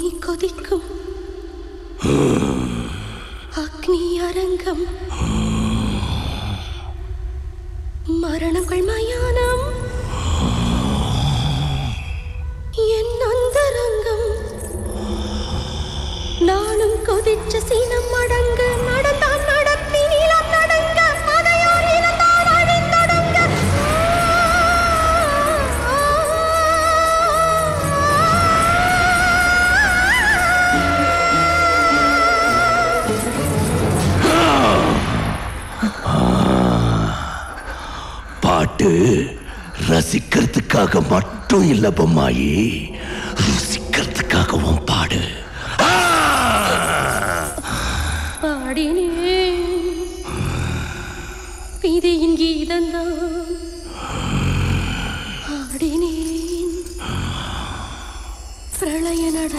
கொதிக்கும் அக்னி அரங்கம் மரணங்கள் மயானம் என் அந்தரங்கம் நானும் கொதிச்ச சீனம் அடங்க நடந்தான் நடத்தி நீளம் நடங்க அதையோர் இனந்தான் அழிந்தொடுங்க பாட்டு ரசிக்கிறதுக்காக மட்டும் இல்ல பொம்மாயி ருசிக்கிறதுக்காகவும் பாடு ஆ! பாடினேன் விதியின் கீதந்தான் ஆடினேன் பிரளய நட